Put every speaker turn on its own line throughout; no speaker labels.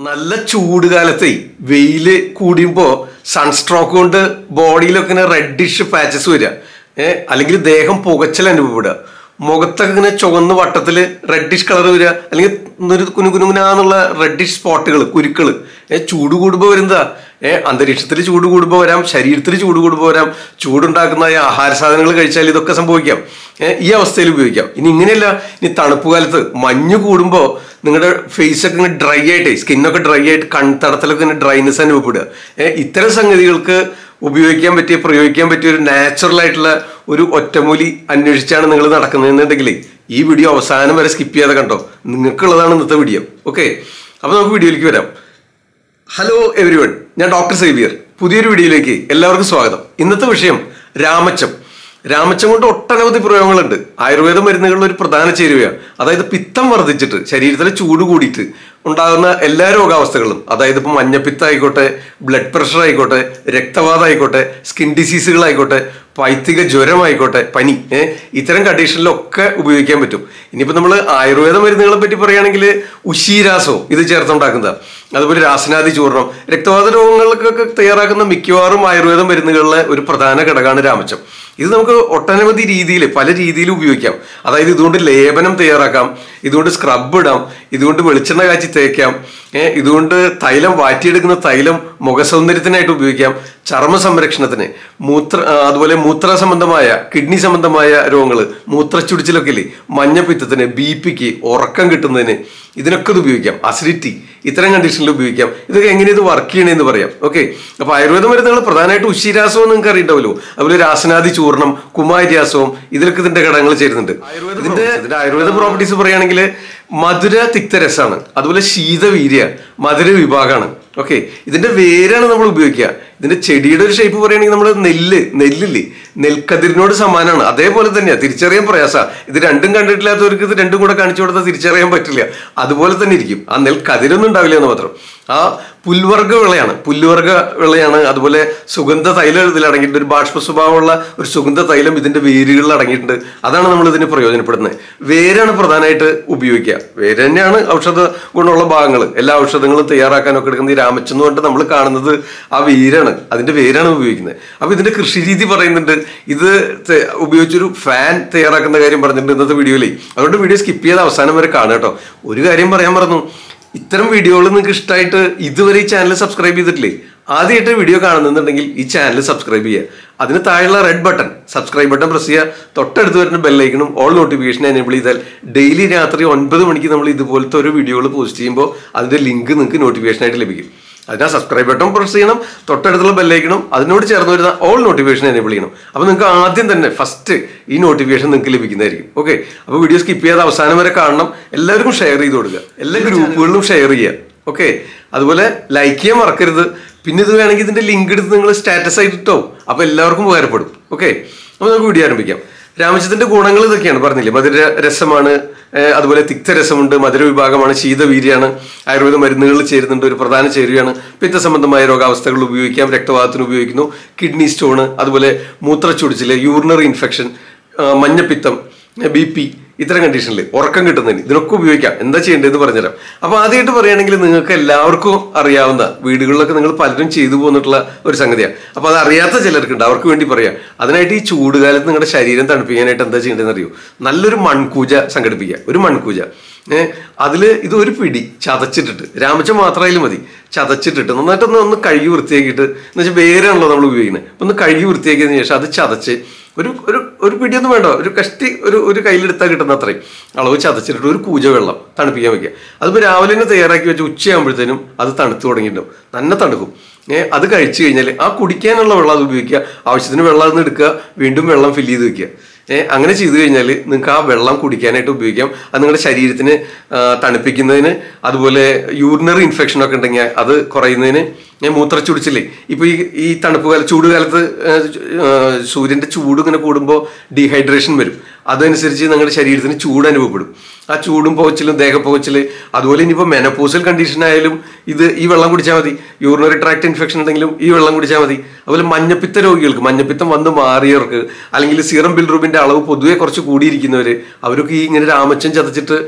നല്ല ചൂട് കാലത്തെ വെയില് കൂടിയുമ്പോ സൺസ്ട്രോക്ക് കൊണ്ട് ബോഡിയിലൊക്കെ ഇങ്ങനെ റെഡിഷ് പാച്ചസ് വരിക ഏഹ് അല്ലെങ്കിൽ ദേഹം പുകച്ചൽ അനുഭവപ്പെടുക മുഖത്തൊക്കെ ഇങ്ങനെ ചുവന്ന് വട്ടത്തില് റെഡിഷ് കളർ വരിക അല്ലെങ്കിൽ ഒരു കുനുകുനുകുനാന്നുള്ള റെഡിഷ് സ്പോട്ടുകൾ കുരുക്കൾ ഏഹ് ചൂട് കൂടുമ്പോൾ വരുന്നതാ ഏഹ് അന്തരീക്ഷത്തിൽ ചൂട് കൂടുമ്പോൾ വരാം ശരീരത്തിൽ ചൂട് കൂടുമ്പോൾ വരാം ചൂടുണ്ടാക്കുന്ന ഈ ആഹാര സാധനങ്ങൾ കഴിച്ചാൽ ഇതൊക്കെ സംഭവിക്കാം ഏഹ് ഈ അവസ്ഥയിൽ ഉപയോഗിക്കാം ഇനി ഇങ്ങനെയല്ല ഇനി തണുപ്പ് കാലത്ത് മഞ്ഞ് കൂടുമ്പോൾ നിങ്ങളുടെ ഫേസ് ഒക്കെ ഇങ്ങനെ ഡ്രൈ ആയിട്ട് സ്കിന്നൊക്കെ ഡ്രൈ ആയിട്ട് കൺതടത്തിലൊക്കെ ഇങ്ങനെ ഡ്രൈനെസ് അനുഭവപ്പെടുക ഏഹ് ഇത്തരം സംഗതികൾക്ക് ഉപയോഗിക്കാൻ പറ്റിയ പ്രയോഗിക്കാൻ പറ്റിയ ഒരു നാച്ചുറൽ ആയിട്ടുള്ള ഒരു ഒറ്റമൂലി അന്വേഷിച്ചാണ് നിങ്ങൾ നടക്കുന്നതെന്നുണ്ടെങ്കിൽ ഈ വീഡിയോ അവസാനം വരെ സ്കിപ്പ് ചെയ്യാതെ കണ്ടോ നിങ്ങൾക്കുള്ളതാണ് ഇന്നത്തെ വീഡിയോ ഓക്കെ അപ്പൊ നമുക്ക് വീഡിയോയിലേക്ക് വരാം ഹലോ എവരി വൺ ഞാൻ ഡോക്ടർ സേവിയർ പുതിയൊരു വീഡിയോയിലേക്ക് എല്ലാവർക്കും സ്വാഗതം ഇന്നത്തെ വിഷയം രാമച്ചം രാമച്ചം കൊണ്ട് ഒട്ടനവധി പ്രയോഗങ്ങളുണ്ട് ആയുർവേദ മരുന്നുകളിൽ ഒരു പ്രധാന ചേരുവയാണ് അതായത് പിത്തം വർദ്ധിച്ചിട്ട് ശരീരത്തിലെ ചൂട് കൂടിയിട്ട് ഉണ്ടാകുന്ന എല്ലാ രോഗാവസ്ഥകളും അതായത് ഇപ്പം മഞ്ഞപ്പിത്തം ആയിക്കോട്ടെ ബ്ലഡ് പ്രഷർ ആയിക്കോട്ടെ രക്തവാതം ആയിക്കോട്ടെ സ്കിൻ ഡിസീസുകളായിക്കോട്ടെ പൈത്തിക ജ്വരമായിക്കോട്ടെ പനി ഏഹ് ഇത്തരം കണ്ടീഷനിലൊക്കെ ഉപയോഗിക്കാൻ പറ്റും ഇനിയിപ്പോൾ നമ്മൾ ആയുർവേദ മരുന്നുകളെ പറ്റി പറയുകയാണെങ്കിൽ ഉശീരാസവും ഇത് ചേർത്തുണ്ടാക്കുന്നതാണ് അതുപോലെ രാസനാദി ചൂർണം രക്തവാത രോഗങ്ങൾക്കൊക്കെ തയ്യാറാക്കുന്ന മിക്കവാറും ആയുർവേദ മരുന്നുകളിലെ ഒരു പ്രധാന ഘടകമാണ് രാമച്ചം ഇത് നമുക്ക് ഒട്ടനവധി രീതിയിൽ പല രീതിയിൽ ഉപയോഗിക്കാം അതായത് ഇതുകൊണ്ട് ലേപനം തയ്യാറാക്കാം ഇതുകൊണ്ട് സ്ക്രബ് ഇടാം ഇതുകൊണ്ട് വെളിച്ചെണ്ണ കാച്ചി തേക്കാം ഏഹ് ഇതുകൊണ്ട് തൈലം വാറ്റിയെടുക്കുന്ന തൈലം മുഖസൗന്ദര്യത്തിനായിട്ട് ഉപയോഗിക്കാം ചർമ്മ സംരക്ഷണത്തിന് മൂത്ര ആ, അതുപോലെ മൂത്ര സംബന്ധമായ കിഡ്നി സംബന്ധമായ രോഗങ്ങൾ മൂത്രച്ചുടിച്ചിലൊക്കെ ഇല്ലേ മഞ്ഞപ്പിത്തത്തിന് ബി പിക്ക് ഉറക്കം കിട്ടുന്നതിന് ഇതിനൊക്കെ ഇത് ഉപയോഗിക്കാം അസിഡിറ്റി ഇത്തരം കണ്ടീഷനിൽ ഉപയോഗിക്കാം ഇതൊക്കെ എങ്ങനെ ഇത് വർക്ക് ചെയ്യണമെന്ന് പറയാം ഓക്കെ അപ്പൊ ആയുർവേദ മരുന്നുകൾ പ്രധാനമായിട്ട് ഉശിരാസവും നിങ്ങൾക്ക് അറിയണ്ടാവല്ലോ അതുപോലെ രാസനാദി ചൂർണം കുമാരിയാസവും ഇതിലൊക്കെ ഇതിന്റെ ഘടകങ്ങൾ ചേരുന്നുണ്ട് ഇതിന്റെ ഇതിന്റെ ആയുർവേദ പ്രോപ്പർട്ടീസ് പറയുകയാണെങ്കിൽ മധുര തിക്തരസാണ് അതുപോലെ ശീതവീര്യ മധുര വിഭാഗമാണ് ഓക്കെ ഇതിന്റെ വേരാണ് നമ്മൾ ഉപയോഗിക്കുക ഇതിന്റെ ചെടിയുടെ ഒരു ഷേപ്പ് പറയുകയാണെങ്കിൽ നമ്മൾ നെല്ല് നെല്ലില്ലേ നെൽക്കതിരിനോട് സമാനമാണ് അതേപോലെ തന്നെയാണ് തിരിച്ചറിയാൻ പ്രയാസ ഇത് രണ്ടും കണ്ടിട്ടില്ലാത്തവർക്ക് ഇത് രണ്ടും കൂടെ കാണിച്ചു കൊടുത്താൽ തിരിച്ചറിയാൻ പറ്റില്ല അതുപോലെ തന്നെ ഇരിക്കും ആ നെൽക്കതിരൊന്നും ഉണ്ടാവില്ല എന്ന് മാത്രം ആ പുൽവർഗ വിളയാണ് പുല്ലുവർഗ വിളയാണ് അതുപോലെ സുഗന്ധ തൈലം ഇതിൽ അടങ്ങിയിട്ടുണ്ട് ഒരു ബാഷ്പ സ്വഭാവമുള്ള ഒരു സുഗന്ധ തൈലം ഇതിന്റെ വേരുകളിൽ അടങ്ങിയിട്ടുണ്ട് അതാണ് നമ്മൾ ഇതിന് പ്രയോജനപ്പെടുന്നത് വേരാണ് പ്രധാനമായിട്ട് ഉപയോഗിക്കുക വേര് തന്നെയാണ് ഔഷധ ഗുണമുള്ള ഭാഗങ്ങൾ എല്ലാ ഔഷധങ്ങളും തയ്യാറാക്കാനൊക്കെ എടുക്കുന്ന ഈ രാമച്ചെന്ന് കൊണ്ട് നമ്മൾ കാണുന്നത് ആ വേരാണ് അതിന്റെ വേരാണ് ഉപയോഗിക്കുന്നത് അപ്പൊ ഇതിന്റെ കൃഷി രീതി പറയുന്നുണ്ട് ഇത് തെ- ഉപയോഗിച്ചൊരു ഫാൻ തയ്യാറാക്കുന്ന കാര്യം പറഞ്ഞിട്ടുണ്ട് ഇന്നത്തെ വീഡിയോയിലേ അതുകൊണ്ട് വീഡിയോ സ്കിപ്പ് ചെയ്ത് അവസാനം വരെ കാണുക കേട്ടോ ഒരു കാര്യം പറയാൻ മറന്നു ഇത്തരം വീഡിയോകൾ നിങ്ങൾക്ക് ഇഷ്ടമായിട്ട് ഇതുവരെ ഈ ചാനൽ സബ്സ്ക്രൈബ് ചെയ്തിട്ടില്ലേ ആദ്യമായിട്ട് വീഡിയോ കാണുന്നുണ്ടെങ്കിൽ ഈ ചാനൽ സബ്സ്ക്രൈബ് ചെയ്യുക അതിന് താഴെയുള്ള red button subscribe button press ചെയ്യുക തൊട്ടടുത്ത് വരുന്ന ബെല്ലൈക്കണും ഓൾ നോട്ടിഫിക്കേഷൻ എനേബിൾ ചെയ്താൽ ഡെയിലി രാത്രി ഒൻപത് മണിക്ക് നമ്മൾ ഇതുപോലത്തെ ഒരു വീഡിയോകൾ പോസ്റ്റ് ചെയ്യുമ്പോൾ അതിന്റെ ലിങ്ക് നിങ്ങൾക്ക് നോട്ടിഫിക്കേഷൻ ആയിട്ട് ലഭിക്കും അതിനാ സബ്സ്ക്രൈബ് ബട്ടൺ പ്രസ് ചെയ്യണം തൊട്ടടുത്തുള്ള ബെല്ലൈക്കണം അതിനോട് ചേർന്ന് വരുന്ന ഓൾ നോട്ടിഫിക്കേഷൻ എനേബിൾ ചെയ്യണം അപ്പോൾ നിങ്ങൾക്ക് ആദ്യം തന്നെ ഫസ്റ്റ് ഈ നോട്ടിഫിക്കേഷൻ നിങ്ങൾക്ക് ലഭിക്കുന്നതായിരിക്കും ഓക്കെ അപ്പോൾ വീഡിയോ സ്കിപ്പ് ചെയ്യാതെ അവസാനം വരെ കാണണം എല്ലാവർക്കും ഷെയർ ചെയ്ത് കൊടുക്കുക എല്ലാ ഗ്രൂപ്പുകളിലും ഷെയർ ചെയ്യുക ഓക്കെ അതുപോലെ ലൈക്ക് ചെയ്യാൻ മറക്കരുത് പിന്നെ ഇത് വേണമെങ്കിൽ ഇതിന്റെ ലിങ്ക് എടുത്ത് നിങ്ങൾ സ്റ്റാറ്റസ് ആയിട്ട് ഇട്ടോ അപ്പോൾ എല്ലാവർക്കും ഉപകാരപ്പെടും ഓക്കെ അപ്പോൾ നമുക്ക് വീഡിയോ ആരംഭിക്കാം രാമചന്ദ്രന്റെ ഗുണങ്ങൾ ഇതൊക്കെയാണ് പറഞ്ഞില്ലേ മധുര രസമാണ് ഏഹ് അതുപോലെ തിക്തരസമുണ്ട് മധുര വിഭാഗമാണ് ശീതവീര്യാണ് ആയുർവേദ മരുന്നുകളിൽ ചേരുന്നുണ്ട് ഒരു പ്രധാന ചേരുവയാണ് പിത്ത സംബന്ധമായ രോഗാവസ്ഥകൾ ഉപയോഗിക്കാം രക്തവാതത്തിന് ഉപയോഗിക്കുന്നു കിഡ്നി സ്റ്റോണ് അതുപോലെ മൂത്രച്ചുടിച്ചില് യൂറിനറി ഇൻഫെക്ഷൻ മഞ്ഞപ്പിത്തം ബി പി ഇത്തരം കണ്ടീഷനിൽ ഉറക്കം കിട്ടുന്നതിന് ഇതിനൊക്കെ ഉപയോഗിക്കാം എന്താ ചെയ്യേണ്ടതെന്ന് പറഞ്ഞുതരാം അപ്പൊ ആദ്യമായിട്ട് പറയുകയാണെങ്കിൽ നിങ്ങൾക്ക് എല്ലാവർക്കും അറിയാവുന്ന വീടുകളിലൊക്കെ നിങ്ങൾ പലരും ചെയ്തു പോന്നിട്ടുള്ള ഒരു സംഗതിയാണ് അപ്പൊ അത് അറിയാത്ത ചിലർക്കുണ്ട് അവർക്ക് വേണ്ടി പറയാം അതിനായിട്ട് ഈ ചൂടുകാലത്ത് നിങ്ങളുടെ ശരീരം തണുപ്പിക്കാനായിട്ട് എന്താ ചെയ്യേണ്ടതെന്ന് അറിയോ നല്ലൊരു മൺകൂജ സംഘടിപ്പിക്കുക ഒരു മൺകൂജ ഏഹ് അതിൽ ഇത് ഒരു പിടി ചതച്ചിട്ടിട്ട് രാമച്ച മാത്രമായാലും മതി ചതച്ചിട്ടിട്ട് നന്നായിട്ടൊന്ന് ഒന്ന് കഴുകി വൃത്തിയാക്കിയിട്ട് എന്ന് വെച്ചാൽ വേരാണല്ലോ നമ്മൾ ഉപയോഗിക്കുന്നത് അപ്പൊ ഒന്ന് കഴുകി വൃത്തിയാക്കിയതിന് ശേഷം അത് ചതച്ച് ഒരു ഒരു ഒരു പിടിയൊന്നും വേണ്ട ഒരു കഷ്ടി ഒരു ഒരു കയ്യിലെടുത്താൽ കിട്ടുന്ന അത്രയും അളവ് ചതച്ചിട്ട് ഒരു കൂജ വെള്ളം തണുപ്പിക്കാൻ വെക്കുക അതിപ്പോൾ രാവിലെ തന്നെ തയ്യാറാക്കി വെച്ച് ഉച്ചയാകുമ്പോഴത്തേനും അത് തണുത്ത് തുടങ്ങിയിട്ടുണ്ടാവും തന്നെ തണുക്കും ഏഹ് അത് കഴിച്ചു കഴിഞ്ഞാൽ ആ കുടിക്കാനുള്ള വെള്ളം അത് ഉപയോഗിക്കുക ആവശ്യത്തിന് വെള്ളം അതിൽ നിന്ന് എടുക്കുക വീണ്ടും വെള്ളം ഫില്ല് ചെയ്ത് വെക്കുക ഏഹ് അങ്ങനെ ചെയ്തു കഴിഞ്ഞാൽ നിങ്ങൾക്ക് ആ വെള്ളം കുടിക്കാനായിട്ട് ഉപയോഗിക്കാം അത് നിങ്ങളുടെ ശരീരത്തിന് ആ, തണുപ്പിക്കുന്നതിന് അതുപോലെ യൂറിനറി ഇൻഫെക്ഷൻ ഒക്കെ ഉണ്ടെങ്കിൽ അത് കുറയുന്നതിന് ഞാൻ മൂത്രച്ചുടിച്ചില്ലേ ഇപ്പൊ ഈ ഈ തണുപ്പ് കാല ചൂട് കാലത്ത് ആ, ആ, സൂര്യന്റെ ചൂട് ഇങ്ങനെ കൂടുമ്പോൾ ഡീഹൈഡ്രേഷൻ വരും അതനുസരിച്ച് നിങ്ങളുടെ ശരീരത്തിന് ചൂട് അനുഭവപ്പെടും ആ ചൂടും പുകച്ചിലും ദേഹപ്പുകച്ചില് അതുപോലെ ഇനിയിപ്പോൾ മെനപ്പോസൽ കണ്ടീഷൻ ആയാലും ഇത് ഈ വെള്ളം കുടിച്ചാൽ മതി യൂറിനറി ട്രാക്ട് ഇൻഫെക്ഷൻ ഉണ്ടെങ്കിലും ഈ വെള്ളം കുടിച്ചാൽ മതി അതുപോലെ മഞ്ഞപ്പിത്ത രോഗികൾക്ക് മഞ്ഞപ്പിത്തം വന്ന് മാറിയവർക്ക് അല്ലെങ്കിൽ സീറം ബിൽറൂബിന്റെ അളവ് പൊതുവെ കുറച്ച് കൂടിയിരിക്കുന്നവര് അവരൊക്കെ ഈ ഇങ്ങനെ രാമച്ചൻ ചതച്ചിട്ട്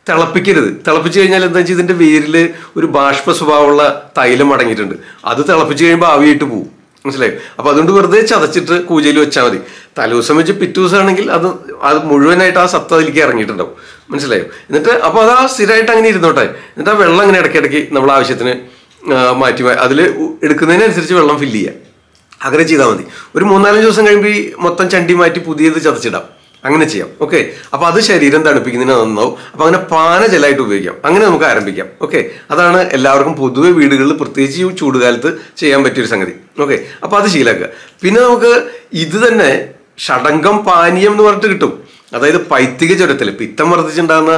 തിളപ്പിക്കരുത് തിളപ്പിച്ച് കഴിഞ്ഞാൽ എന്താ വെച്ചാൽ ഇതിന്റെ വേരിൽ ഒരു ബാഷ്പ സ്വഭാവമുള്ള തൈലം അടങ്ങിയിട്ടുണ്ട് അത് തിളപ്പിച്ച് കഴിയുമ്പോൾ ആവിയായിട്ട് പോകും മനസ്സിലായോ അപ്പൊ അതുകൊണ്ട് വെറുതെ ചതച്ചിട്ട് കൂജയിൽ വെച്ചാൽ മതി തലേദിവസം വെച്ച് പിറ്റേ ദിവസം ആണെങ്കിൽ അത് അത് മുഴുവനായിട്ട് ആ സത്ത അതിലേക്ക് ഇറങ്ങിയിട്ടുണ്ടാവും മനസ്സിലായോ എന്നിട്ട് അപ്പൊ അത് ആ സ്ഥിരമായിട്ട് അങ്ങനെ ഇരുന്നോട്ടെ എന്നിട്ട് ആ വെള്ളം അങ്ങനെ ഇടയ്ക്കിടയ്ക്ക് നമ്മൾ ആവശ്യത്തിന് ആ, മാറ്റി അതിൽ എടുക്കുന്നതിനനുസരിച്ച് വെള്ളം ഫില്ല് ചെയ്യാം അങ്ങനെ ചെയ്താൽ മതി ഒരു മൂന്നാലഞ്ച് ദിവസം കഴിയുമ്പോൾ ഈ മൊത്തം ചണ്ടി മാറ്റി പുതിയത് ചതച്ചിടാം അങ്ങനെ ചെയ്യാം ഓക്കെ അപ്പൊ അത് ശരീരം തണുപ്പിക്കുന്നതിന് നന്നാവും അപ്പൊ അങ്ങനെ പാനജലമായിട്ട് ഉപയോഗിക്കാം അങ്ങനെ നമുക്ക് ആരംഭിക്കാം ഓക്കെ അതാണ് എല്ലാവർക്കും പൊതുവെ വീടുകളിൽ പ്രത്യേകിച്ച് ഈ ചൂടുകാലത്ത് ചെയ്യാൻ പറ്റിയൊരു സംഗതി ഓക്കെ അപ്പൊ അത് ശീലാക്കുക പിന്നെ നമുക്ക് ഇത് തന്നെ ഷടങ്കം പാനീയം എന്ന് പറഞ്ഞിട്ട് കിട്ടും അതായത് പൈത്തിക ജ്വരത്തിൽ പിത്തം വർദ്ധിച്ചുണ്ടാകുന്ന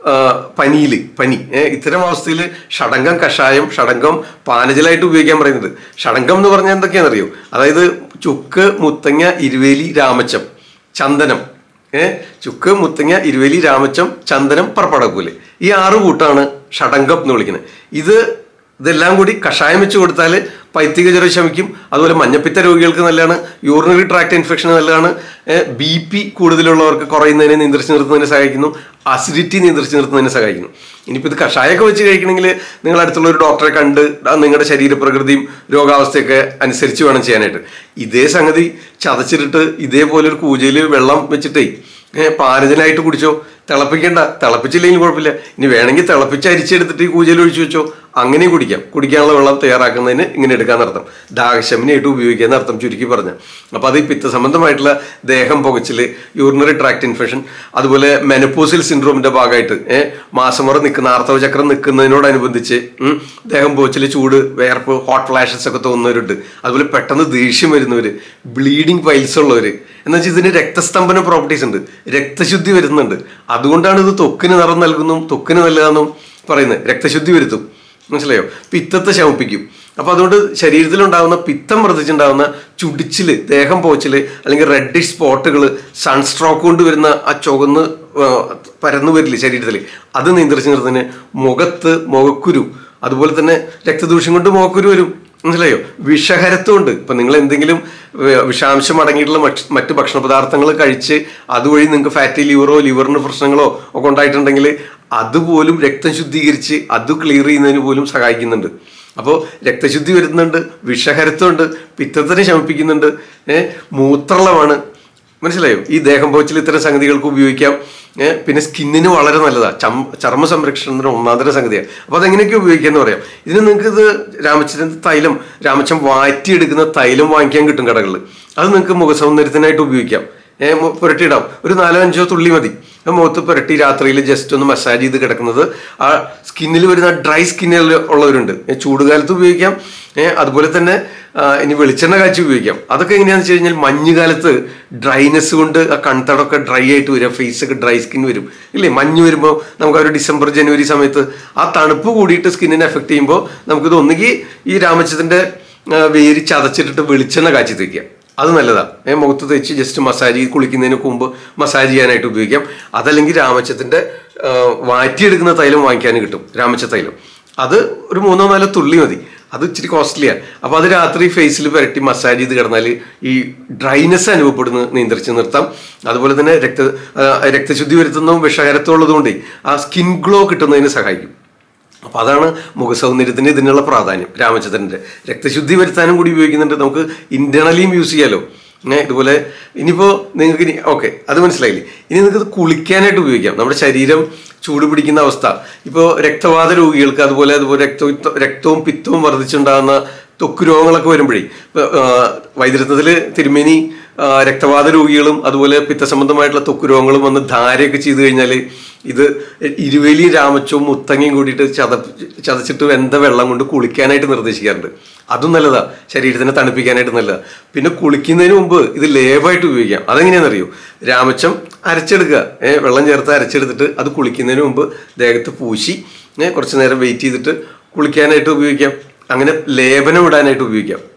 പനിയിൽ പനി ഏഹ് ഇത്തരം അവസ്ഥയിൽ ഷടങ്കം കഷായം ഷടങ്കം പാനജലായിട്ട് ഉപയോഗിക്കാൻ പറയുന്നത് ഷടങ്കം എന്ന് പറഞ്ഞാൽ എന്തൊക്കെയാണെന്നറിയോ അതായത് ചുക്ക് മുത്തങ്ങ ഇരുവേലി രാമച്ചം ചന്ദനം ഏഹ് ചുക്ക് മുത്തങ്ങ ഇരുവേലി രാമച്ചം ചന്ദനം പറപ്പടക്കൂല് ഈ ആറ് കൂട്ടാണ് ഷടങ്കം എന്ന് വിളിക്കുന്നത് ഇത് ഇതെല്ലാം കൂടി കഷായം വെച്ച് കൊടുത്താൽ പൈത്തിക ജ്വരം ശമിക്കും അതുപോലെ മഞ്ഞപ്പിത്ത രോഗികൾക്ക് നല്ലതാണ് യൂറിനറി ട്രാക്ട് ഇൻഫെക്ഷൻ നല്ലതാണ് ബി പി കൂടുതലുള്ളവർക്ക് കുറയുന്നതിനെ നിയന്ത്രിച്ച് നിർത്തുന്നതിന് സഹായിക്കുന്നു അസിഡിറ്റി നിയന്ത്രിച്ച് നിർത്തുന്നതിന് സഹായിക്കുന്നു ഇനിയിപ്പോൾ ഇത് കഷായമൊക്കെ വെച്ച് കഴിക്കണമെങ്കിൽ നിങ്ങൾ അടുത്തുള്ള ഒരു ഡോക്ടറെ കണ്ട് ആ നിങ്ങളുടെ ശരീരപ്രകൃതിയും രോഗാവസ്ഥയൊക്കെ അനുസരിച്ച് വേണം ചെയ്യാനായിട്ട് ഇതേ സംഗതി ചതച്ചിട്ട് ഇതേപോലെ ഒരു കൂജയിൽ വെള്ളം വെച്ചിട്ടേ ഏഹ് പാരജനായിട്ട് കുടിച്ചോ തിളപ്പിക്കണ്ട തിളപ്പിച്ചില്ലെങ്കിൽ കുഴപ്പമില്ല ഇനി വേണമെങ്കിൽ തിളപ്പിച്ച് അരിച്ചെടുത്തിട്ട് ഈ കൂജയിൽ ഒഴിച്ചു വെച്ചോ അങ്ങനെയും കുടിക്കാം കുടിക്കാനുള്ള വെള്ളം തയ്യാറാക്കുന്നതിന് ഇങ്ങനെ എടുക്കാന്ന് അർത്ഥം ദാഹശമനയായിട്ട് ഉപയോഗിക്കാന്ന് അർത്ഥം ചുരുക്കി പറഞ്ഞ അപ്പൊ അത് ഈ പിത്ത സംബന്ധമായിട്ടുള്ള ദേഹം പുകച്ചില് യൂറിനറി ട്രാക്ട് ഇൻഫെക്ഷൻ അതുപോലെ മെനപ്പോസിൽ സിൻഡ്രോമിന്റെ ഭാഗമായിട്ട് ഏഹ് മാസമുറ നിൽക്കുന്ന ആർത്തവ ചക്രം നിൽക്കുന്നതിനോടനുബന്ധിച്ച് ഉം, ദേഹം പോച്ചില് ചൂട് വേർപ്പ് ഹോട്ട് ഫ്ലാഷസ് ഒക്കെ തോന്നുന്നവരുണ്ട് അതുപോലെ പെട്ടെന്ന് ദേഷ്യം വരുന്നവര് ബ്ലീഡിങ് പൈൽസ് ഉള്ളവര് എന്ന് വെച്ചാൽ ഇതിന് രക്തസ്തംഭന പ്രോപ്പർട്ടീസ് ഉണ്ട് രക്തശുദ്ധി വരുന്നുണ്ട് അതുകൊണ്ടാണ് ഇത് ത്വക്കിന് നിറം നൽകുന്നു ത്വക്കിന് നല്ലതാണെന്നും പറയുന്നത് രക്തശുദ്ധി വരുത്തും മനസ്സിലായോ പിത്തത്തെ ശമിപ്പിക്കും അപ്പൊ അതുകൊണ്ട് ശരീരത്തിലുണ്ടാകുന്ന പിത്തം വർദ്ധിച്ചുണ്ടാകുന്ന ചുടിച്ചില് ദേഹം പോച്ചില് അല്ലെങ്കിൽ റെഡിഷ് സ്പോട്ടുകൾ സൺസ്ട്രോക്ക് കൊണ്ട് വരുന്ന ആ ചുവന്ന് ആ, പരന്നു വരില്ലേ ശരീരത്തിൽ അത് നിയന്ത്രിച്ച് നിർത്തുന്നതിന് മുഖത്ത് മുഖക്കുരു അതുപോലെ തന്നെ രക്തദൂഷ്യം കൊണ്ട് മുഖക്കുരു വരും മനസ്സിലായോ വിഷഹരത്വം ഉണ്ട് ഇപ്പൊ നിങ്ങൾ എന്തെങ്കിലും വേ- വിഷാംശം അടങ്ങിയിട്ടുള്ള മറ്റ് മറ്റ് ഭക്ഷണ പദാർത്ഥങ്ങൾ കഴിച്ച് അതുവഴി നിങ്ങൾക്ക് ഫാറ്റി ലിവറോ ലിവറിന് പ്രശ്നങ്ങളോ ഒക്കെ ഉണ്ടായിട്ടുണ്ടെങ്കിൽ അതുപോലും രക്തം ശുദ്ധീകരിച്ച് അത് ക്ലിയർ ചെയ്യുന്നതിന് പോലും സഹായിക്കുന്നുണ്ട് അപ്പോൾ രക്തശുദ്ധി വരുന്നുണ്ട് വിഷഹരത്വമുണ്ട് പിത്തത്തിനെ ശമിപ്പിക്കുന്നുണ്ട് ഏഹ് മൂത്രളമാണ് മനസ്സിലായോ ഈ ദേഹം പോച്ചിൽ ഇത്തരം സംഗതികൾക്ക് ഉപയോഗിക്കാം ഏഹ് പിന്നെ സ്കിന്നിന് വളരെ നല്ലതാണ് ചം ചർമ്മ സംരക്ഷണത്തിന് ഒന്നാന്തര സംഗതിയാണ് അപ്പോൾ അതെങ്ങനെയൊക്കെ ഉപയോഗിക്കാന്ന് പറയാം ഇതിന് നിങ്ങൾക്ക് ഇത് രാമച്ചൻ തൈലം രാമച്ചൻ വാറ്റിയെടുക്കുന്ന തൈലം വാങ്ങിക്കാൻ കിട്ടും കടകളിൽ അത് നിങ്ങൾക്ക് മുഖസൗന്ദര്യത്തിനായിട്ട് ഉപയോഗിക്കാം ഏഹ് മു- പുരട്ടിയിടാം ഒരു നാലോ അഞ്ചോ തുള്ളി മതി ആ മുഖത്ത് പുരട്ടി രാത്രിയിൽ ജസ്റ്റ് ഒന്ന് മസാജ് ചെയ്ത് കിടക്കുന്നത് ആ സ്കിന്നിൽ വരുന്ന ഡ്രൈ സ്കിന്നിൽ ഉള്ളവരുണ്ട് ഏഹ് ചൂടുകാലത്ത് ഉപയോഗിക്കാം ഏഹ് അതുപോലെ തന്നെ ആ, ഇനി വെളിച്ചെണ്ണ കാച്ചി ഉപയോഗിക്കാം അതൊക്കെ എങ്ങനെയാണെന്ന് വെച്ച് കഴിഞ്ഞാൽ മഞ്ഞുകാലത്ത് ഡ്രൈനെസ് കൊണ്ട് ആ കൺതടമൊക്കെ ഡ്രൈ ആയിട്ട് വരും ഫേസ് ഒക്കെ ഡ്രൈ സ്കിൻ വരും ഇല്ലേ മഞ്ഞ് വരുമ്പോൾ നമുക്ക് ആ ഒരു ഡിസംബർ ജനുവരി സമയത്ത് ആ തണുപ്പ് കൂടിയിട്ട് സ്കിന്നിനെ എഫക്ട് ചെയ്യുമ്പോൾ നമുക്കിത് ഒന്നുകിൽ ഈ രാമച്ചതിന്റെ ആ, വേര് ചതച്ചിട്ടിട്ട് വെളിച്ചെണ്ണ കാച്ചി തേക്കാം അത് നല്ലതാണ് ഏ മുഖത്ത് തേച്ച് ജസ്റ്റ് മസാജ് ചെയ്ത് കുളിക്കുന്നതിന് മുമ്പ് മസാജ് ചെയ്യാനായിട്ട് ഉപയോഗിക്കാം അതല്ലെങ്കിൽ രാമച്ചത്തിന്റെ ആ, വാറ്റിയെടുക്കുന്ന തൈലം വാങ്ങിക്കാൻ കിട്ടും രാമച്ച തൈലം അത് ഒരു മൂന്നോ നാലോ തുള്ളി മതി അത് ഇച്ചിരി കോസ്റ്റ്ലിയാണ് അപ്പോൾ അത് രാത്രി ഫേസിൽ പുരട്ടി മസാജ് ചെയ്ത് കിടന്നാൽ ഈ ഡ്രൈനെസ് അനുഭവപ്പെടുന്നത് നിയന്ത്രിച്ച് നിർത്താം അതുപോലെ തന്നെ രക്ത ആ, രക്തശുദ്ധി വരുത്തുന്നതും വിഷഹരത്വം ഉള്ളതുകൊണ്ട് ആ സ്കിൻ ഗ്ലോ കിട്ടുന്നതിന് സഹായിക്കും അപ്പൊ അതാണ് മുഖസൗന്ദര്യത്തിന് ഇതിനുള്ള പ്രാധാന്യം രാമചന്ദ്രന്റെ രക്തശുദ്ധി വരുത്താനും കൂടി ഉപയോഗിക്കുന്നുണ്ട് നമുക്ക് ഇന്റേണലിയും യൂസ് ചെയ്യാലോ ഏ, ഇതുപോലെ ഇനിയിപ്പോ നിങ്ങൾക്ക് ഇനി ഓക്കെ അത് മനസ്സിലായില്ലേ ഇനി നിങ്ങൾക്ക് ഇത് കുളിക്കാനായിട്ട് ഉപയോഗിക്കാം നമ്മുടെ ശരീരം ചൂട് പിടിക്കുന്ന അവസ്ഥ ഇപ്പോൾ രക്തവാത രോഗികൾക്ക് അതുപോലെ അതുപോലെ രക്ത രക്തവും പിത്തവും വർദ്ധിച്ചുണ്ടാകുന്ന ത്വക്ക് രോഗങ്ങളൊക്കെ വരുമ്പോഴേ ഇപ്പൊ, ആ, വൈദ്യരത്നത്തില് തിരുമേനി ആ, രക്തവാത രോഗികളും അതുപോലെ പിത്തസംബന്ധമായിട്ടുള്ള ത്വക്ക് രോഗങ്ങളും വന്ന് ധാരയൊക്കെ ചെയ്തു കഴിഞ്ഞാൽ ഇത് ഇരുവേലിയും രാമച്ചവും മുത്തങ്ങയും കൂടിയിട്ട് ചത ചതച്ചിട്ട് വെന്ത വെള്ളം കൊണ്ട് കുളിക്കാനായിട്ട് നിർദ്ദേശിക്കാറുണ്ട് അതും നല്ലതാ ശരീരത്തിനെ തണുപ്പിക്കാനായിട്ട് നല്ലതാ പിന്നെ കുളിക്കുന്നതിന് മുമ്പ് ഇത് ലേവായിട്ട് ഉപയോഗിക്കാം അതെങ്ങനെയാണെന്നറിയോ രാമച്ചം അരച്ചെടുക്കുക ഏഹ് വെള്ളം ചേർത്ത് അരച്ചെടുത്തിട്ട് അത് കുളിക്കുന്നതിന് മുമ്പ് ദേഹത്ത് പൂശി ഏഹ് കുറച്ച് നേരം വെയിറ്റ് ചെയ്തിട്ട് കുളിക്കാനായിട്ട് ഉപയോഗിക്കാം അങ്ങനെ ലേപനം ഇടാനായിട്ട് ഉപയോഗിക്കാം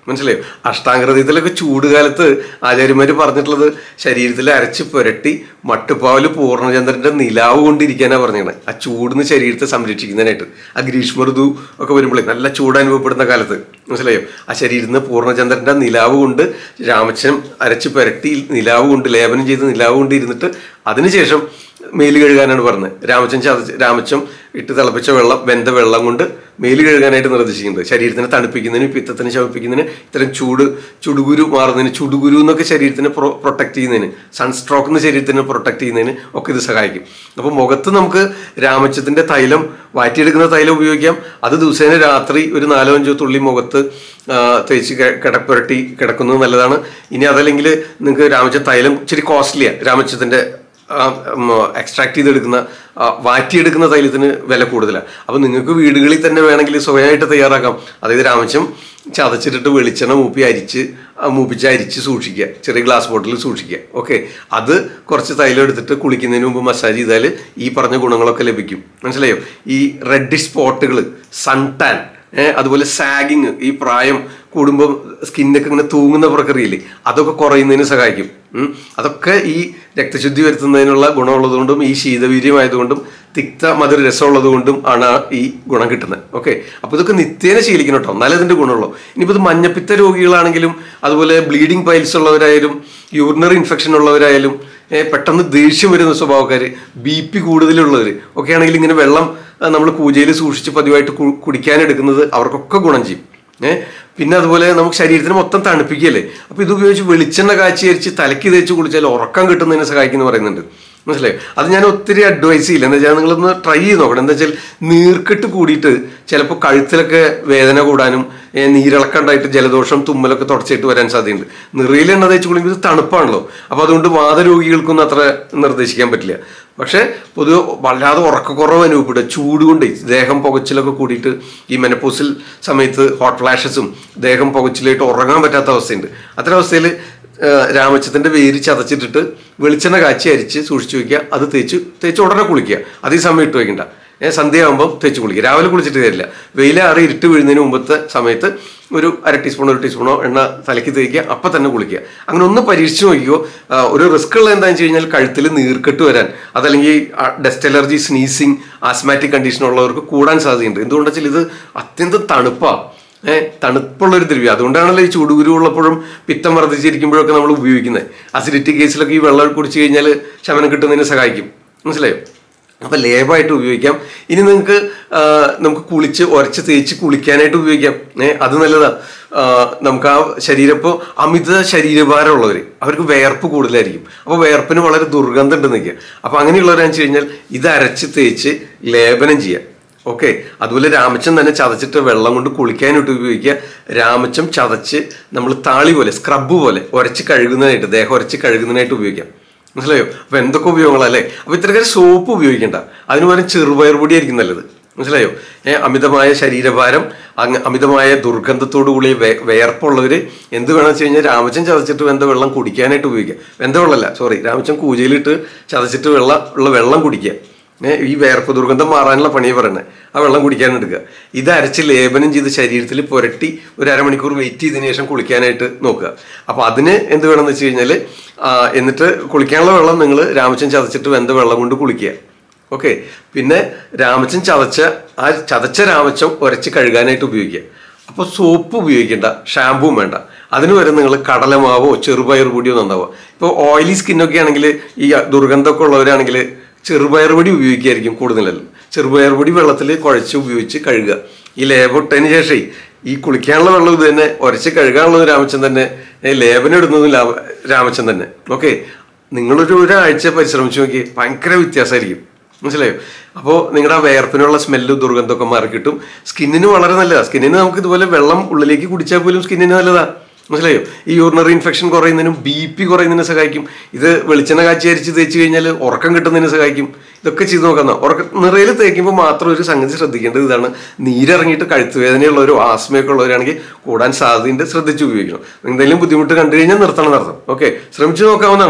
മനസ്സിലായോ അഷ്ടാംഗഹൃദയത്തിലൊക്കെ ചൂട് കാലത്ത് ആചാര്യന്മാർ പറഞ്ഞിട്ടുള്ളത് ശരീരത്തിൽ അരച്ച് പുരട്ടി മട്ടുപ്പാവല് പൂർണ്ണചന്ദ്രന്റെ നിലാവ് കൊണ്ടിരിക്കാനാണ് പറഞ്ഞത് ആ ചൂടിന്ന് ശരീരത്തെ സംരക്ഷിക്കുന്നതിനായിട്ട് ആ ഗ്രീഷ്മ ഋതു ഒക്കെ വരുമ്പോഴേ നല്ല ചൂട് അനുഭവപ്പെടുന്ന കാലത്ത് മനസ്സിലായോ ആ ശരീരത്തിൽ നിന്ന് പൂർണ്ണചന്ദ്രന്റെ നിലാവ് കൊണ്ട് രാമച്ചൻ അരച്ച് പുരട്ടി നിലാവ് കൊണ്ട് ലേപനം ചെയ്ത് നിലാവ് കൊണ്ട് ഇരുന്നിട്ട് അതിനുശേഷം മേല് കഴുകാനാണ് പറഞ്ഞത് രാമച്ചൻ ചതച്ച് രാമച്ചം ഇട്ട് തിളപ്പിച്ച വെള്ളം വെന്ത വെള്ളം കൊണ്ട് മേല് കഴുകാനായിട്ട് നിർദ്ദേശിക്കുന്നത് ശരീരത്തിനെ തണുപ്പിക്കുന്നതിന് പിത്തത്തിനെ ശമിപ്പിക്കുന്നതിന് ഇത്തരം ചൂട് ചുടുകുരു മാറുന്നതിന് ചുടുകുരു എന്നൊക്കെ ശരീരത്തിനെ പ്രൊ പ്രൊട്ടക്ട് ചെയ്യുന്നതിന് സൺസ്ട്രോക്ക് എന്ന് ശരീരത്തിനെ പ്രൊട്ടക്ട് ചെയ്യുന്നതിന് ഒക്കെ ഇത് സഹായിക്കും അപ്പോൾ മുഖത്ത് നമുക്ക് രാമച്ചത്തിന്റെ തൈലം വാറ്റിയെടുക്കുന്ന തൈലം ഉപയോഗിക്കാം അത് ദിവസേന രാത്രി ഒരു നാലോ അഞ്ചോ തുള്ളി മുഖത്ത് ആ, തേച്ച് കെ- കിടപ്പുരട്ടി കിടക്കുന്നത് നല്ലതാണ് ഇനി അതല്ലെങ്കിൽ നിങ്ങൾക്ക് രാമച്ച തൈലം ഇച്ചിരി കോസ്റ്റ്ലിയാണ് രാമച്ചത്തിന്റെ എക്സ്ട്രാക്ട് ചെയ്തെടുക്കുന്ന ആ, വാറ്റിയെടുക്കുന്ന തൈലത്തിന് വില കൂടുതലാണ് അപ്പോൾ നിങ്ങൾക്ക് വീടുകളിൽ തന്നെ വേണമെങ്കിൽ സ്വയമായിട്ട് തയ്യാറാക്കാം അതായത് രാമച്ചം ചതച്ചിട്ടിട്ട് വെളിച്ചെണ്ണ മൂപ്പി അരിച്ച് ആ, മൂപ്പിച്ച് അരിച്ച് സൂക്ഷിക്കുക ചെറിയ ഗ്ലാസ് ബോട്ടിൽ സൂക്ഷിക്കുക ഓക്കെ അത് കുറച്ച് തൈലം എടുത്തിട്ട് കുളിക്കുന്നതിന് മുമ്പ് മസാജ് ചെയ്താൽ ഈ പറഞ്ഞ ഗുണങ്ങളൊക്കെ ലഭിക്കും മനസ്സിലായോ ഈ റെഡിഷ് സ്പോട്ടുകൾ സൺ ടാൻ ഏഹ് അതുപോലെ സാഗിങ് ഈ പ്രായം കൂടുമ്പോൾ സ്കിന്നൊക്കെ ഇങ്ങനെ തൂങ്ങുന്ന പ്രക്രിയയില്ലേ അതൊക്കെ കുറയുന്നതിന് സഹായിക്കും ഉം. അതൊക്കെ ഈ രക്തശുദ്ധി വരുത്തുന്നതിനുള്ള ഗുണമുള്ളതുകൊണ്ടും ഈ ശീതവീര്യമായതുകൊണ്ടും തിക്ത മധുര രസമുള്ളത് കൊണ്ടും ആണ് ഈ ഗുണം കിട്ടുന്നത് ഓക്കെ അപ്പോൾ ഇതൊക്കെ നിത്യേന ശീലിക്കണം കേട്ടോ എന്നാലേ ഇതിന്റെ ഗുണമുള്ളൂ ഇനിയിപ്പോൾ ഇത് മഞ്ഞപ്പിത്ത രോഗികളാണെങ്കിലും അതുപോലെ ബ്ലീഡിങ് പൈൽസ് ഉള്ളവരായാലും യൂറിനറി ഇൻഫെക്ഷൻ ഉള്ളവരായാലും ഏ, പെട്ടെന്ന് ദേഷ്യം വരുന്ന സ്വഭാവക്കാർ ബി പി കൂടുതലുള്ളവർ ഒക്കെ ആണെങ്കിൽ ഇങ്ങനെ വെള്ളം നമ്മൾ പൂജയിൽ സൂക്ഷിച്ച് പതിവായിട്ട് കു- കുടിക്കാനെടുക്കുന്നത് അവർക്കൊക്കെ ഗുണം ചെയ്യും ഏഹ് പിന്നെ അതുപോലെ നമുക്ക് ശരീരത്തിന് മൊത്തം തണുപ്പിക്കുകയല്ലേ അപ്പൊ ഇത് ഉപയോഗിച്ച് വെളിച്ചെണ്ണ കാച്ചി അരിച്ച് തലയ്ക്ക് തേച്ച് കുളിച്ചാൽ ഉറക്കം കിട്ടുന്നതിന് സഹായിക്കുന്നു പറയുന്നുണ്ട് മനസ്സിലായോ അത് ഞാൻ ഒത്തിരി അഡ്വൈസ് ചെയ്യില്ല എന്താ വെച്ചാൽ നിങ്ങളൊന്ന് ട്രൈ ചെയ്ത് നോക്കണം എന്താ വെച്ചാൽ നീർക്കെട്ട് കൂടിയിട്ട് ചിലപ്പോൾ കഴുത്തിലൊക്കെ വേദന കൂടാനും ഏ, നീരിളക്കം ഉണ്ടായിട്ട് ജലദോഷം തുമ്മലൊക്കെ തുടച്ചിട്ട് വരാൻ സാധ്യതയുണ്ട് നിറയിൽ എണ്ണ തേച്ച് കുളിക്കുമ്പോൾ ഇത് തണുപ്പാണല്ലോ അപ്പോൾ അതുകൊണ്ട് വാതരോഗികൾക്കൊന്നും അത്ര നിർദ്ദേശിക്കാൻ പറ്റില്ല പക്ഷേ പൊതുവെ വല്ലാതെ ഉറക്കക്കുറവ് അനുഭവപ്പെടുക ചൂട് കൊണ്ട് ദേഹം പുകച്ചിലൊക്കെ കൂടിയിട്ട് ഈ മെനപ്പോസിൽ സമയത്ത് ഹോട്ട് ഫ്ലാഷസും ദേഹം പുകച്ചിലായിട്ട് ഉറങ്ങാൻ പറ്റാത്ത അവസ്ഥയുണ്ട് അത്തരം അവസ്ഥയിൽ രാമച്ചത്തിന്റെ വേര് ചതച്ചിട്ടിട്ട് വെളിച്ചെണ്ണ കാച്ചി അരിച്ച് സൂക്ഷിച്ചു വെക്കുക അത് തേച്ച് തേച്ച് ഉടനെ കുളിക്കുക അതേ സമയം ഇട്ട് വയ്ക്കണ്ട ഏഹ് സന്ധ്യയാകുമ്പോൾ തേച്ച് കുളിക്കുക രാവിലെ കുളിച്ചിട്ട് കാര്യമില്ല വെയിലാറി ഇരുട്ട് വീഴുന്നതിന് മുമ്പത്തെ സമയത്ത് ഒരു അര ടീസ്പൂണോ ഒരു ടീസ്പൂണോ എണ്ണ തലയ്ക്ക് തേക്കുക അപ്പം തന്നെ കുളിക്കുക അങ്ങനെ ഒന്ന് പരീക്ഷിച്ച് നോക്കിയോ ആ, ഒരു റിസ്ക് ഉള്ളത് എന്താണെന്ന് വെച്ച് കഴിഞ്ഞാൽ കഴുത്തിൽ നീർക്കെട്ട് വരാൻ അതല്ലെങ്കിൽ dust allergy sneezing asthmatic condition ഉള്ളവർക്ക് കൂടാൻ സാധ്യതയുണ്ട് എന്തുകൊണ്ടാ വെച്ചാൽ ഇത് അത്യന്തം തണുപ്പാണ് ഏഹ് തണുപ്പുള്ള ഒരു ദ്രവ്യം അതുകൊണ്ടാണല്ലോ ഈ ചൂടുകുരു ഉള്ളപ്പോഴും പിത്തം വർദ്ധിച്ചിരിക്കുമ്പോഴൊക്കെ നമ്മൾ ഉപയോഗിക്കുന്നത് അസിഡിറ്റി കേസിലൊക്കെ ഈ വെള്ളം കുടിച്ചു കഴിഞ്ഞാൽ ശമനം കിട്ടുന്നതിന് സഹായിക്കും മനസ്സിലായോ അപ്പം ലേബായിട്ട് ഉപയോഗിക്കാം ഇനി നിങ്ങൾക്ക് ആ, നമുക്ക് കുളിച്ച് ഉരച്ച് തേച്ച് കുളിക്കാനായിട്ട് ഉപയോഗിക്കാം ഏ അത് നല്ലതാ ആ, നമുക്ക് ആ ശരീരം ഇപ്പോൾ അമിത ശരീരഭാരമുള്ളവർ അവർക്ക് വേർപ്പ് കൂടുതലായിരിക്കും അപ്പോൾ വേർപ്പിന് വളരെ ദുർഗന്ധം ഉണ്ട് നിൽക്കുക അപ്പോൾ അങ്ങനെയുള്ളവരാണെന്ന് വെച്ച് കഴിഞ്ഞാൽ ഇത് അരച്ച് തേച്ച് ലേപനം ചെയ്യാം ഓക്കെ അതുപോലെ രാമച്ചം തന്നെ ചതച്ചിട്ട് വെള്ളം കൊണ്ട് കുളിക്കാനായിട്ട് ഉപയോഗിക്കുക രാമച്ചം ചതച്ച് നമ്മൾ താളി പോലെ സ്ക്രബ് പോലെ ഉരച്ച് കഴുകുന്നതിനായിട്ട് ദേഹം ഉരച്ച് കഴുകുന്നതിനായിട്ട് ഉപയോഗിക്കാം മനസ്സിലായോ അപ്പൊ എന്തൊക്കെ ഉപയോഗങ്ങളല്ലേ അപ്പൊ ഇത്തരക്കാർ സോപ്പ് ഉപയോഗിക്കണ്ട അതിന് പകരം ചെറുപയർ പൊടി ആയിരിക്കും നല്ലത് മനസ്സിലായോ ഏ അമിതമായ ശരീരഭാരം അങ്ങ് അമിതമായ ദുർഗന്ധത്തോടു കൂടി വേ- വേർപ്പുള്ളവര് എന്ത് വേണമെന്ന് വെച്ച് കഴിഞ്ഞാൽ രാമച്ചൻ ചതച്ചിട്ട് വെന്ത വെള്ളം കുടിക്കാനായിട്ട് ഉപയോഗിക്കുക വെന്ത വെള്ളമല്ല സോറി രാമച്ചൻ കൂജയിലിട്ട് ചതച്ചിട്ട് വെള്ളം ഉള്ള വെള്ളം കുടിക്കുക ഏ, ഈ വേർപ്പ് ദുർഗന്ധം മാറാനുള്ള പണിയെ പറയുന്നത് ആ വെള്ളം കുടിക്കാൻ എടുക്കുക ഇത് അരച്ച് ലേപനം ചെയ്ത് ശരീരത്തിൽ പുരട്ടി ഒരു അരമണിക്കൂർ വെയിറ്റ് ചെയ്തതിനു ശേഷം കുളിക്കാനായിട്ട് നോക്കുക അപ്പൊ അതിന് എന്ത് വേണമെന്ന് വെച്ച് കഴിഞ്ഞാൽ എന്നിട്ട് കുളിക്കാനുള്ള വെള്ളം നിങ്ങൾ രാമച്ചൻ ചതച്ചിട്ട് വെന്ത വെള്ളം കൊണ്ട് കുളിക്കുക ഓക്കെ പിന്നെ രാമച്ചൻ ചതച്ച ആ ചതച്ച രാമച്ചം ഉരച്ച് കഴുകാനായിട്ട് ഉപയോഗിക്കുക അപ്പോൾ സോപ്പ് ഉപയോഗിക്കേണ്ട ഷാമ്പുവും വേണ്ട അതിന് വരെ നിങ്ങൾ കടലമാവോ ചെറുപയർ പൊടിയോ നന്നാവുക ഇപ്പോൾ ഓയിലി സ്കിന്നൊക്കെ ആണെങ്കിൽ ഈ ദുർഗന്ധമൊക്കെ ഉള്ളവരാണെങ്കിൽ ചെറുപയർ പൊടി ഉപയോഗിക്കുകയായിരിക്കും കൂടുതലല്ല ചെറുപയർ പൊടി വെള്ളത്തിൽ കുഴച്ച് ഉപയോഗിച്ച് കഴുകുക ഈ ലേപം ഇട്ടതിന് ശേഷം ഈ കുളിക്കാനുള്ള വെള്ളം ഇത് തന്നെ ഉരച്ച് കഴുകാനുള്ളത് രാമച്ചൻ തന്നെ ഏ, ലേപനം ഇടുന്നതും ലാഭ- രാമച്ചൻ തന്നെ ഓക്കെ നിങ്ങളൊരു ഒരാഴ്ച പരിശ്രമിച്ചു നോക്കി ഭയങ്കര വ്യത്യാസമായിരിക്കും മനസ്സിലായോ അപ്പോൾ നിങ്ങളുടെ ആ വേർപ്പിനുള്ള സ്മെല്ല് ദുർഗന്ധമൊക്കെ മാറി കിട്ടും സ്കിന്നിന് വളരെ നല്ലതാണ് സ്കിന്നിന് നമുക്ക് ഇതുപോലെ വെള്ളം ഉള്ളിലേക്ക് കുടിച്ചാൽ പോലും സ്കിന്നിന് നല്ലതാണ് മനസ്സിലായോ ഈ യൂറിനറി ഇൻഫെക്ഷൻ കുറയുന്നതിനും ബി പി കുറയുന്നതിന് സഹായിക്കും ഇത് വെളിച്ചെണ്ണ കാച്ചി അരിച്ച് തേച്ച് കഴിഞ്ഞാൽ ഉറക്കം കിട്ടുന്നതിന് സഹായിക്കും ഇതൊക്കെ ചെയ്ത് നോക്കാം ഉറക്ക നിറയിൽ തേക്കുമ്പോൾ മാത്രം ഒരു സംഗതി ശ്രദ്ധിക്കേണ്ടത് ഇതാണ് നീരിറങ്ങിയിട്ട് കഴുത്ത് വേദനയുള്ളവരോ ആസ്മയൊക്കെ ഉള്ളവരാണെങ്കിൽ കൂടാൻ സാധ്യതയുണ്ട് ശ്രദ്ധിച്ച് ഉപയോഗിക്കണം എന്തെങ്കിലും ബുദ്ധിമുട്ട് കണ്ടു കഴിഞ്ഞാൽ നിർത്തണം നടത്തണം ഓക്കെ ശ്രമിച്ചു നോക്കാവുന്നതാണ്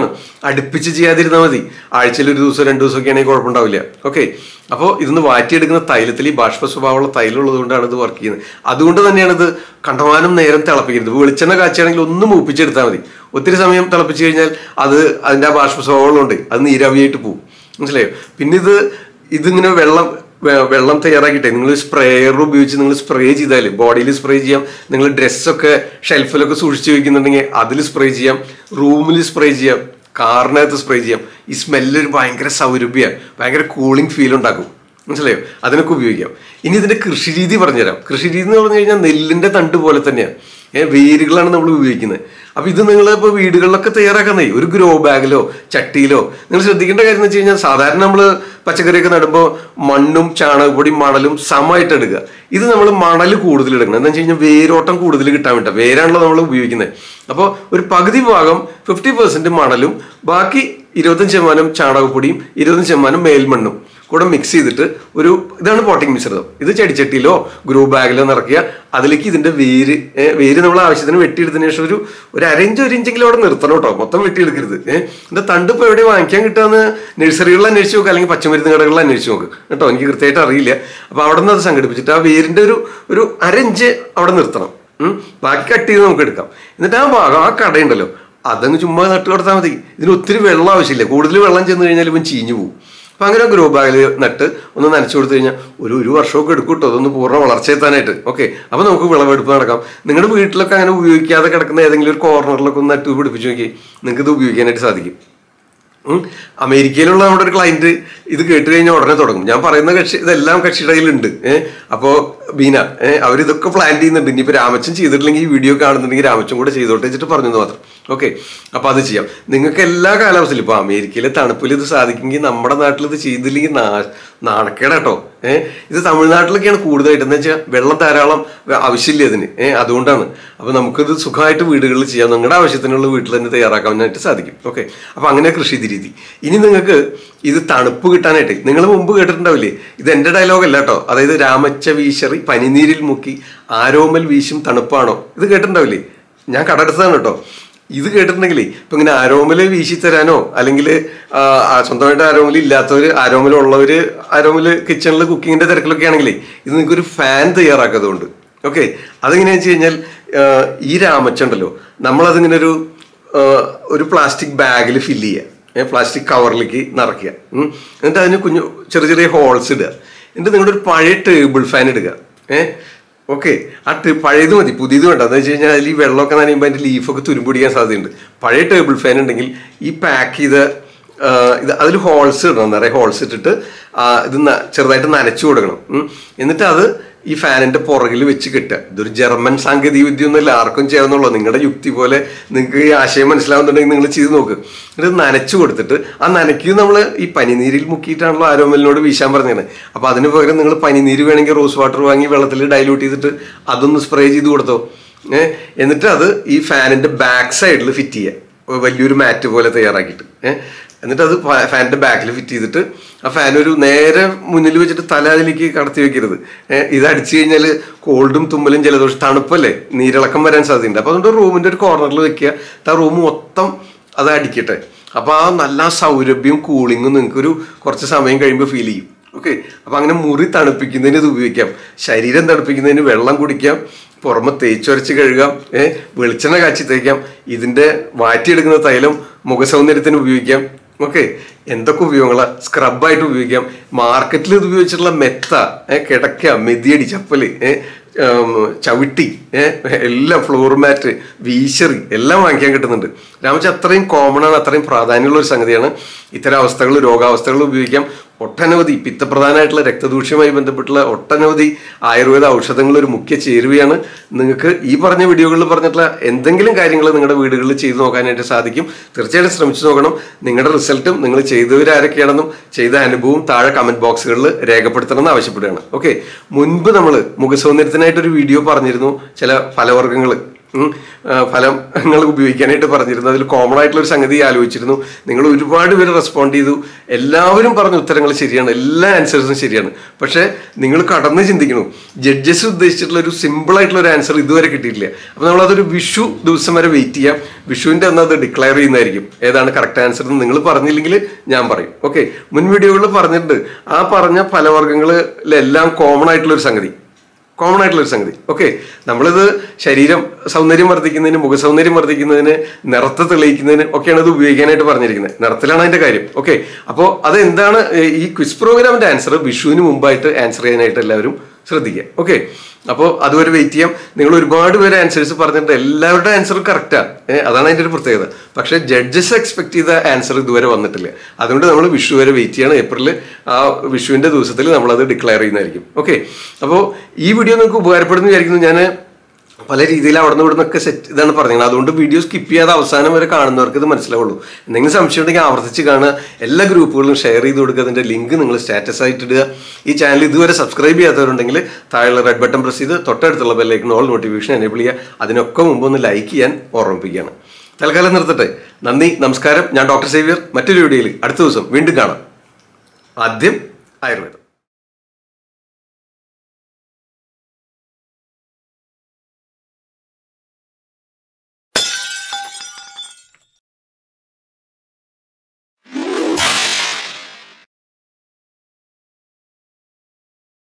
അടുപ്പിച്ച് ചെയ്യാതിരുന്നാൽ മതി ആഴ്ചയിൽ ഒരു ദിവസം രണ്ട് ദിവസമൊക്കെ ആണെങ്കിൽ കുഴപ്പമുണ്ടാവില്ല ഓക്കെ അപ്പോൾ ഇതൊന്ന് വാറ്റിയെടുക്കുന്ന തൈലത്തിൽ ഈ ബാഷ്പ സ്വഭാവമുള്ള തൈലം ഉള്ളതുകൊണ്ടാണ് ഇത് വർക്ക് ചെയ്യുന്നത് അതുകൊണ്ട് തന്നെയാണ് ഇത് കണ്ടമാനം നേരം തിളപ്പിക്കുന്നത് ഇപ്പൊ വെളിച്ചെണ്ണ കാച്ചുകയാണെങ്കിൽ ഒന്ന് മൂപ്പിച്ചെടുത്താൽ മതി ഒത്തിരി സമയം തിളപ്പിച്ചു കഴിഞ്ഞാൽ അത് അതിൻ്റെ ആ ബാഷ്പ സ്വഭാവമുണ്ട് അത് നീരാവിയായിട്ട് പോകും മനസ്സിലായോ പിന്നെ ഇത് ഇതിങ്ങനെ വെള്ളം വെ- വെള്ളം തയ്യാറാക്കിയിട്ടേ നിങ്ങൾ സ്പ്രേയർ ഉപയോഗിച്ച് നിങ്ങൾ സ്പ്രേ ചെയ്താൽ ബോഡിയിൽ സ്പ്രേ ചെയ്യാം നിങ്ങൾ ഡ്രസ്സൊക്കെ ഷെൽഫിലൊക്കെ സൂക്ഷിച്ച് വെക്കുന്നുണ്ടെങ്കിൽ അതിൽ സ്പ്രേ ചെയ്യാം റൂമിൽ സ്പ്രേ ചെയ്യാം കാറിനകത്ത് സ്പ്രേ ചെയ്യാം ഈ സ്മെല്ല് ഒരു ഭയങ്കര സൗരഭ്യമാണ് ഭയങ്കര കൂളിംഗ് ഫീൽ ഉണ്ടാക്കും മനസ്സിലായോ അതിനൊക്കെ ഉപയോഗിക്കാം ഇനി ഇതിന്റെ കൃഷി രീതി പറഞ്ഞുതരാം കൃഷി രീതി എന്ന് പറഞ്ഞു കഴിഞ്ഞാൽ നെല്ലിന്റെ തണ്ട് പോലെ തന്നെയാണ് ഏഹ് വേരുകളാണ് നമ്മൾ ഉപയോഗിക്കുന്നത് അപ്പൊ ഇത് നിങ്ങൾ ഇപ്പോൾ വീടുകളിലൊക്കെ തയ്യാറാക്കുന്നേ ഒരു ഗ്രോ ബാഗിലോ ചട്ടിയിലോ നിങ്ങൾ ശ്രദ്ധിക്കേണ്ട കാര്യം എന്ന് വെച്ച് കഴിഞ്ഞാൽ സാധാരണ നമ്മൾ പച്ചക്കറിയൊക്കെ നടുമ്പോൾ മണ്ണും ചാണകപ്പൊടിയും മണലും സമമായിട്ട് എടുക്കുക ഇത് നമ്മൾ മണൽ കൂടുതൽ എടുക്കണം എന്താ വെച്ച് കഴിഞ്ഞാൽ വേരോട്ടം കൂടുതൽ കിട്ടാൻ വേണ്ട വേരാണല്ലോ നമ്മൾ ഉപയോഗിക്കുന്നത് അപ്പോൾ ഒരു പകുതി ഭാഗം ഫിഫ്റ്റി പെർസെന്റ് മണലും ബാക്കി ഇരുപത്തഞ്ച് ശതമാനം ചാണകപ്പൊടിയും ഇരുപത്തഞ്ച് ശതമാനം മേൽമണ്ണും കൂടെ മിക്സ് ചെയ്തിട്ട് ഒരു ഇതാണ് പോട്ടിംഗ് മിശ്രിതം ഇത് ചെടിച്ചട്ടിയിലോ ഗ്രൂ ബാഗിലോ നിറയ്ക്കുക അതിലേക്ക് ഇതിന്റെ വേര് ഏ, വേര് നമ്മൾ ആവശ്യത്തിന് വെട്ടിയെടുത്തതിന് ശേഷം ഒരു ഒരു അരഞ്ച് ഒരു ഇഞ്ചെങ്കിലും അവിടെ നിർത്തണം കേട്ടോ മൊത്തം വെട്ടിയെടുക്കരുത് ഏഹ് ഇതിന്റെ തണ്ട് ഇപ്പോൾ എവിടെ വാങ്ങിക്കാൻ കിട്ടാന്ന് നഴ്സറികളിൽ അന്വേഷിച്ച് നോക്കുക അല്ലെങ്കിൽ പച്ചമരുന്ന് കടകളിൽ അന്വേഷിച്ച് നോക്ക് കേട്ടോ എനിക്ക് കൃത്യമായിട്ട് അറിയില്ല അപ്പൊ അവിടെ നിന്ന് അത് സംഘടിപ്പിച്ചിട്ട് ആ വേരിന്റെ ഒരു ഒരു അരഞ്ച് അവിടെ നിർത്തണം ഉം. ബാക്കി കട്ട് ചെയ്ത് നമുക്ക് എടുക്കാം എന്നിട്ട് ആ ഭാഗം ആ കടയുണ്ടല്ലോ അതങ്ങ് ചുമ്മാ നട്ട് കൊടുത്താൽ മതി ഇതിന് ഒത്തിരി വെള്ളം ആവശ്യമില്ല കൂടുതൽ വെള്ളം ചെന്ന് കഴിഞ്ഞാൽ ഇവൻ ചീഞ്ഞു പോകും അപ്പൊ അങ്ങനെ ഗ്രോ ബാഗിൽ നട്ട് ഒന്ന് നനച്ചു കൊടുത്തു കഴിഞ്ഞാൽ ഒരു ഒരു വർഷമൊക്കെ എടുക്കും കേട്ടോ അതൊന്ന് പൂർണ്ണ വളർച്ച എത്താനായിട്ട് ഓക്കെ അപ്പൊ നമുക്ക് വിളവെടുപ്പ് നടക്കാം നിങ്ങളുടെ വീട്ടിലൊക്കെ അങ്ങനെ ഉപയോഗിക്കാതെ കിടക്കുന്ന ഏതെങ്കിലും ഒരു കോർണറിലൊക്കെ ഒന്ന് നട്ട് പിടിപ്പിച്ച് നോക്കി നിങ്ങൾക്ക് ഇത് ഉപയോഗിക്കാനായിട്ട് സാധിക്കും ഉം. അമേരിക്കയിലുള്ള നമ്മുടെ ഒരു ക്ലയന്റ് ഇത് കേട്ട് കഴിഞ്ഞാൽ ഉടനെ തുടങ്ങും ഞാൻ പറയുന്ന കക്ഷി ഇതെല്ലാം കക്ഷിയുടെ കയ്യിലുണ്ട് ഏഹ് അപ്പോ ബീന ഏഹ് അവരിതൊക്കെ പ്ലാൻ ചെയ്യുന്നുണ്ട് ഇനിയിപ്പോ രാമച്ചൻ ചെയ്തിട്ടില്ലെങ്കിൽ ഈ വീഡിയോ കാണുന്നുണ്ടെങ്കിൽ രാമച്ചൻ കൂടെ ചെയ്തോട്ടെ വെച്ചിട്ട് പറഞ്ഞത് മാത്രം ഓക്കെ അപ്പൊ അത് ചെയ്യാം നിങ്ങൾക്ക് എല്ലാ കാലാവസ്ഥയിലും ഇപ്പൊ അമേരിക്കയിലെ തണുപ്പിൽ ഇത് സാധിക്കുമെങ്കിൽ നമ്മുടെ നാട്ടിൽ ഇത് ചെയ്തില്ലെങ്കിൽ നാ- നാണക്കേടാട്ടോ ഏഹ് ഇത് തമിഴ്നാട്ടിലൊക്കെയാണ് കൂടുതലായിട്ട് എന്ന് വെച്ചാൽ വെള്ളം ധാരാളം വ- ആവശ്യമില്ല അതിന് ഏഹ് അതുകൊണ്ടാണ് അപ്പൊ നമുക്കിത് സുഖമായിട്ട് വീടുകളിൽ ചെയ്യാം നിങ്ങളുടെ ആവശ്യത്തിനുള്ള വീട്ടിൽ തന്നെ തയ്യാറാക്കാനായിട്ട് സാധിക്കും ഓക്കെ അപ്പൊ അങ്ങനെ കൃഷി രീതി ഇനി നിങ്ങൾക്ക് ഇത് തണുപ്പ് കിട്ടാനായിട്ട് നിങ്ങൾ മുമ്പ് കേട്ടിട്ടുണ്ടാവില്ലേ ഇത് എന്റെ ഡയലോഗ് അല്ല കേട്ടോ അതായത് രാമച്ച വീശറി പനിനീരിൽ മുക്കി ആരോമൽ വീശും തണുപ്പാണോ ഇത് കേട്ടിട്ടുണ്ടാവില്ലേ ഞാൻ കടടുത്തതാണ് കേട്ടോ ഇത് കേട്ടിട്ടുണ്ടെങ്കിലേ ഇപ്പൊ ഇങ്ങനെ ആരോമല് വീശി തരാനോ അല്ലെങ്കിൽ സ്വന്തമായിട്ട് ആരോമല് ഇല്ലാത്തവര് ആരോമലുള്ളവര് ആരോമല് കിച്ചണിൽ കുക്കിങ്ങിന്റെ തിരക്കിലൊക്കെ ആണെങ്കിലേ ഇത് നിങ്ങൾക്ക് ഒരു ഫാൻ തയ്യാറാക്കാതുകൊണ്ട് ഓക്കെ അതെങ്ങനെയാണെന്ന് വെച്ച് കഴിഞ്ഞാൽ ആ, ഈ രാമച്ചുണ്ടല്ലോ നമ്മളതിങ്ങനെ ഒരു ആ, ഒരു പ്ലാസ്റ്റിക് ബാഗിൽ ഫില്ല് ചെയ്യുക പ്ലാസ്റ്റിക് കവറിലേക്ക് നിറയ്ക്കുക ഉം. എന്നിട്ട് അതിന് കുഞ്ഞു ചെറിയ ചെറിയ ഹോൾസ് ഇടുക എന്നിട്ട് നിങ്ങളുടെ ഒരു പഴയ ടേബിൾ ഫാൻ ഇടുക ഏഹ് ഓക്കെ ആ ടെ- പഴയത് മതി പുതിയത് വേണ്ട എന്താ വെച്ച് കഴിഞ്ഞാൽ അതിൽ ഈ വെള്ളമൊക്കെ നനയുമ്പോൾ അതിന്റെ ലീഫൊക്കെ തുരുമ്പിടിക്കാൻ സാധ്യതയുണ്ട് പഴയ ടേബിൾ ഫാൻ ഉണ്ടെങ്കിൽ ഈ പാക്ക് ചെയ്ത ആ, ഇത് അതിൽ ഹോൾസ് ഇടണം നിറയെ ഹോൾസ് ഇട്ടിട്ട് ആ, ഇത് ന- ചെറുതായിട്ട് നനച്ചു കൊടുക്കണം ഉം. എന്നിട്ട് അത് ഈ ഫാനിന്റെ പുറകിൽ വെച്ച് കെട്ടുക ഇതൊരു ജർമ്മൻ സാങ്കേതിക വിദ്യ ഒന്നുമില്ല ആർക്കും ചെയ്യാവുന്നുള്ളൂ നിങ്ങളുടെ യുക്തി പോലെ നിങ്ങൾക്ക് ഈ ആശയം മനസ്സിലാവുന്നുണ്ടെങ്കിൽ നിങ്ങൾ ചെയ്ത് നോക്ക് എന്നിട്ട് ഇത് നനച്ചു കൊടുത്തിട്ട് ആ നനയ്ക്ക് നമ്മൾ ഈ പനിനീരിൽ മുക്കിയിട്ടാണല്ലോ ആരോമലിനോട് വീശാൻ പറഞ്ഞത് അപ്പൊ അതിന് പകരം നിങ്ങൾ പനിനീര് വേണമെങ്കിൽ റോസ് വാട്ടർ വാങ്ങി വെള്ളത്തിൽ ഡൈലൂട്ട് ചെയ്തിട്ട് അതൊന്ന് സ്പ്രേ ചെയ്ത് കൊടുത്തോ ഏഹ് എന്നിട്ട് അത് ഈ ഫാനിന്റെ ബാക്ക് സൈഡിൽ ഫിറ്റ് ചെയ്യുക വലിയൊരു മാറ്റ് പോലെ തയ്യാറാക്കിയിട്ട് ഏഹ് എന്നിട്ട് അത് ഫാ- ഫാനിന്റെ ബാക്കിൽ ഫിറ്റ് ചെയ്തിട്ട് ആ ഫാൻ ഒരു നേരെ മുന്നിൽ വെച്ചിട്ട് തല അതിലേക്ക് കടത്തി വെക്കരുത് ഏഹ് ഇത് അടിച്ചു കഴിഞ്ഞാൽ കോൾഡും തുമ്മലും ജലദോഷം തണുപ്പല്ലേ നീരിളക്കം വരാൻ സാധ്യതയുണ്ട് അപ്പൊ അതുകൊണ്ട് റൂമിന്റെ ഒരു കോർണറിൽ വെക്കുക ആ റൂം മൊത്തം അത് അടിക്കട്ടെ അപ്പൊ ആ നല്ല സൗരഭ്യവും കൂളിങ്ങും നിങ്ങൾക്ക് ഒരു കുറച്ച് സമയം കഴിയുമ്പോൾ ഫീൽ ചെയ്യും ഓക്കെ അപ്പൊ അങ്ങനെ മുറി തണുപ്പിക്കുന്നതിന് ഇത് ഉപയോഗിക്കാം ശരീരം തണുപ്പിക്കുന്നതിന് വെള്ളം കുടിക്കാം പുറമെ തേച്ചൊരച്ച് കഴുകാം ഏഹ് വെളിച്ചെണ്ണ കാച്ചി തേക്കാം ഇതിന്റെ വാറ്റിയെടുക്കുന്ന തൈലം മുഖസൗന്ദര്യത്തിന് ഉപയോഗിക്കാം ഓക്കെ എന്തൊക്കെ ഉപയോഗങ്ങളാ സ്ക്രബായിട്ട് ഉപയോഗിക്കാം മാർക്കറ്റിൽ ഇത് ഉപയോഗിച്ചിട്ടുള്ള മെത്ത ഏഹ് കിടക്ക മെതിയടി ചപ്പല് ഏഹ് ഉം, ചവിട്ടി ഏഹ് എല്ലാം ഫ്ലോർ മാറ്റ് വീശറി എല്ലാം വാങ്ങിക്കാൻ കിട്ടുന്നുണ്ട് രാമച്ച അത്രയും കോമൺ ആണ് അത്രയും പ്രാധാന്യമുള്ള ഒരു സംഗതിയാണ് ഇത്തരം അവസ്ഥകൾ രോഗാവസ്ഥകൾ ഉപയോഗിക്കാം ഒട്ടനവധി പിത്തപ്രധാനമായിട്ടുള്ള രക്തദൂഷ്യവുമായി ബന്ധപ്പെട്ടുള്ള ഒട്ടനവധി ആയുർവേദ ഔഷധങ്ങൾ ഒരു മുഖ്യ ചേരുവയാണ് നിങ്ങൾക്ക് ഈ പറഞ്ഞ വീഡിയോകളിൽ പറഞ്ഞിട്ടുള്ള എന്തെങ്കിലും കാര്യങ്ങൾ നിങ്ങളുടെ വീടുകളിൽ ചെയ്തു നോക്കാനായിട്ട് സാധിക്കും തീർച്ചയായിട്ടും ശ്രമിച്ചു നോക്കണം നിങ്ങളുടെ റിസൾട്ടും നിങ്ങൾ ചെയ്തവരാരൊക്കെയാണെന്നും ചെയ്ത അനുഭവവും താഴെ കമന്റ് ബോക്സുകളിൽ രേഖപ്പെടുത്തണം എന്ന് ആവശ്യപ്പെടുകയാണ് ഓക്കെ മുൻപ് നമ്മൾ മുഖസൗന്ദര്യത്തിനായിട്ടൊരു വീഡിയോ പറഞ്ഞിരുന്നു ചില ഫലവർഗ്ഗങ്ങൾ ഉം, ആ, ഫലം നിങ്ങൾ ഉപയോഗിക്കാനായിട്ട് പറഞ്ഞിരുന്നു അതിൽ കോമൺ ആയിട്ടുള്ള ഒരു സംഗതി ആലോചിച്ചിരുന്നു നിങ്ങൾ ഒരുപാട് പേര് റെസ്പോണ്ട് ചെയ്തു എല്ലാവരും പറഞ്ഞ ഉത്തരങ്ങൾ ശരിയാണ് എല്ലാ ആൻസേഴ്സും ശരിയാണ് പക്ഷേ നിങ്ങൾ കടന്ന് ചിന്തിക്കണു ജഡ്ജസ് ഉദ്ദേശിച്ചിട്ടുള്ള ഒരു സിമ്പിൾ ആയിട്ടുള്ള ഒരു ആൻസർ ഇതുവരെ കിട്ടിയിട്ടില്ല അപ്പോൾ നമ്മളതൊരു വിഷു ദിവസം വരെ വെയിറ്റ് ചെയ്യാം വിഷുവിൻ്റെ അന്ന് അത് ഡിക്ലെയർ ചെയ്യുന്നതായിരിക്കും ഏതാണ് കറക്റ്റ് ആൻസർ എന്ന് നിങ്ങൾ പറഞ്ഞില്ലെങ്കിൽ ഞാൻ പറയും ഓക്കെ മുൻ വീഡിയോകളിൽ പറഞ്ഞിട്ടുണ്ട് ആ പറഞ്ഞ ഫലവർഗ്ഗങ്ങളിലെല്ലാം കോമൺ ആയിട്ടുള്ള ഒരു സംഗതി കോമൺ ആയിട്ടുള്ള ഒരു സംഗതി ഓക്കെ നമ്മളിത് ശരീരം സൗന്ദര്യം വർദ്ധിക്കുന്നതിന് മുഖസൗന്ദര്യം വർദ്ധിക്കുന്നതിന് നിറത്ത് തെളിയിക്കുന്നതിന് ഒക്കെയാണ് ഇത് ഉപയോഗിക്കാനായിട്ട് പറഞ്ഞിരിക്കുന്നത് നിറത്തിലാണ് അതിന്റെ കാര്യം ഓക്കെ അപ്പോൾ അത് എന്താണ് ഏർ ഈ ക്വിസ് പ്രോഗ്രാമിന്റെ ആൻസർ വിഷുവിന് മുമ്പായിട്ട് ആൻസർ ചെയ്യാനായിട്ട് എല്ലാവരും ശ്രദ്ധിക്കുക ഓക്കെ അപ്പോൾ അതുവരെ വെയിറ്റ് ചെയ്യാം നിങ്ങൾ ഒരുപാട് പേര് ആൻസേഴ്സ് പറഞ്ഞിട്ട് എല്ലാവരുടെ ആൻസറും കറക്റ്റാണ് അതാണ് അതിൻ്റെ ഒരു പ്രത്യേകത പക്ഷേ ജഡ്ജസ് എക്സ്പെക്ട് ചെയ്ത ആൻസർ ഇതുവരെ വന്നിട്ടില്ല അതുകൊണ്ട് നമ്മൾ വിഷു വരെ വെയിറ്റ് ചെയ്യണം ഏപ്രിൽ ആ വിഷുവിൻ്റെ ദിവസത്തിൽ നമ്മളത് ഡിക്ലെയർ ചെയ്യുന്നതായിരിക്കും ഓക്കെ അപ്പോൾ ഈ വീഡിയോ നിങ്ങൾക്ക് ഉപകാരപ്പെടുന്നു വിചാരിക്കുന്നു ഞാൻ പല രീതിയിൽ അവിടെ നിന്ന് ഇവിടെ നിന്നൊക്കെ സെറ്റ് ഇതാണ് പറഞ്ഞത് അതുകൊണ്ട് വീഡിയോ സ്കിപ്പ് ചെയ്യാതെ അവസാനം വരെ കാണുന്നവർക്ക് ഇത് മനസ്സിലാവുള്ളൂ എന്തെങ്കിലും സംശയം ഉണ്ടെങ്കിൽ ആവർത്തിച്ച് കാണുക എല്ലാ ഗ്രൂപ്പുകളും ഷെയർ ചെയ്ത് കൊടുക്കുക അതിൻ്റെ ലിങ്ക് നിങ്ങൾ സ്റ്റാറ്റസ് ആയിട്ട് ഇടുക ഈ ചാനൽ ഇതുവരെ സബ്സ്ക്രൈബ് ചെയ്യാത്തവരുണ്ടെങ്കിൽ താഴെയുള്ള റെഡ് ബട്ടൺ പ്രസ് ചെയ്ത് തൊട്ടടുത്തുള്ള ബെല്ലൈക്കൺ ഓൾ നോട്ടിഫിക്കേഷൻ എനേബിൾ ചെയ്യുക അതിനൊക്കെ മുമ്പ് ഒന്ന് ലൈക്ക് ചെയ്യാൻ ഓർമ്മിപ്പിക്കുകയാണ് തൽക്കാലം നിർത്തട്ടെ നന്ദി നമസ്കാരം ഞാൻ ഡോക്ടർ സേവിയർ മറ്റൊരു വീഡിയോയിൽ അടുത്ത ദിവസം വീണ്ടും കാണാം ആദ്യം ആയുർവേദം